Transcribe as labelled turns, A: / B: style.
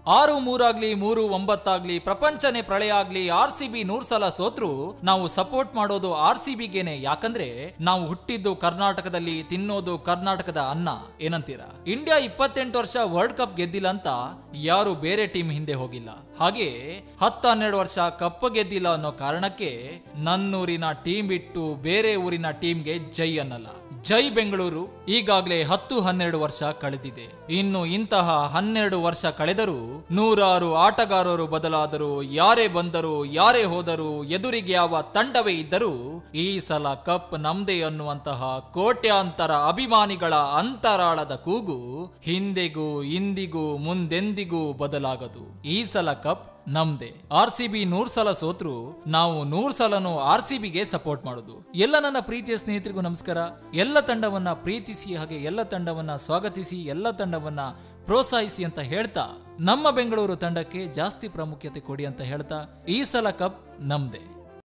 A: ಆರು ಮೂರಾಗ್ಲಿ ಮೂರು ಒಂಬತ್ತಾಗ್ಲಿ ಪ್ರಪಂಚನೇ ಪ್ರಳಯ ಆಗ್ಲಿ ಆರ್ ಸಿ ಬಿ ನೂರ್ ಸಲ ಸೋತ್ರು ನಾವು ಸಪೋರ್ಟ್ ಮಾಡೋದು ಆರ್ ಸಿ ಬಿಗೆನೆ ಯಾಕಂದ್ರೆ ನಾವು ಹುಟ್ಟಿದ್ದು ಕರ್ನಾಟಕದಲ್ಲಿ ತಿನ್ನೋದು ಕರ್ನಾಟಕದ ಅನ್ನ ಏನಂತೀರಾ ಇಂಡಿಯಾ ಇಪ್ಪತ್ತೆಂಟು ವರ್ಷ ವರ್ಲ್ಡ್ ಕಪ್ ಗೆದ್ದಿಲ್ಲ ಅಂತ ಯಾರು ಬೇರೆ ಟೀಮ್ ಹಿಂದೆ ಹೋಗಿಲ್ಲ ಹಾಗೆ ಹತ್ತು ಹನ್ನೆರಡು ವರ್ಷ ಕಪ್ ಗೆದ್ದಿಲ್ಲ ಅನ್ನೋ ಕಾರಣಕ್ಕೆ ನನ್ನೂರಿನ ಟೀಮ್ ಬಿಟ್ಟು ಬೇರೆ ಊರಿನ ಟೀಮ್ಗೆ ಜೈ ಅನ್ನಲ್ಲ ಜೈ ಬೆಂಗಳೂರು ಈಗಾಗಲೇ ಹತ್ತು ಹನ್ನೆರಡು ವರ್ಷ ಕಳೆದಿದೆ ಇನ್ನು ಇಂತಹ ಹನ್ನೆರಡು ವರ್ಷ ಕಳೆದರೂ ನೂರಾರು ಆಟಗಾರರು ಬದಲಾದರು ಯಾರೇ ಬಂದರು ಯಾರೇ ಹೋದರು ಎದುರಿಗೆ ಯಾವ ತಂಡವೇ ಇದ್ದರೂ ಈ ಸಲ ಕಪ್ ನಮ್ದೇ ಅನ್ನುವಂತಹ ಕೋಟ್ಯಾಂತರ ಅಭಿಮಾನಿಗಳ ಅಂತರಾಳದ ಕೂಗು ಹಿಂದೆಗೂ ಇಂದಿಗೂ ಮುಂದೆಂದಿಗೂ ಬದಲಾಗದು ಈ ಸಲ ಕಪ್ ನಮ್ದೆ ಆರ್ ಸಿ ಬಿ ನೂರ್ ಸಲ ಸೋತ್ರು ನಾವು ನೂರ್ ಸಲನು ಆರ್ ಸಿ ಬಿಗೆ ಸಪೋರ್ಟ್ ಮಾಡೋದು ಎಲ್ಲ ನನ್ನ ಪ್ರೀತಿಯ ಸ್ನೇಹಿತರಿಗೂ ನಮಸ್ಕಾರ ಎಲ್ಲ ತಂಡವನ್ನ ಪ್ರೀತಿಸಿ ಹಾಗೆ ಎಲ್ಲ ತಂಡವನ್ನ ಸ್ವಾಗತಿಸಿ ಎಲ್ಲ ತಂಡವನ್ನ ಪ್ರೋತ್ಸಾಹಿಸಿ ಅಂತ ಹೇಳ್ತಾ ನಮ್ಮ ಬೆಂಗಳೂರು ತಂಡಕ್ಕೆ ಜಾಸ್ತಿ ಪ್ರಾಮುಖ್ಯತೆ ಕೊಡಿ ಅಂತ ಹೇಳ್ತಾ ಈ ಸಲ ಕಪ್ ನಮ್ದೆ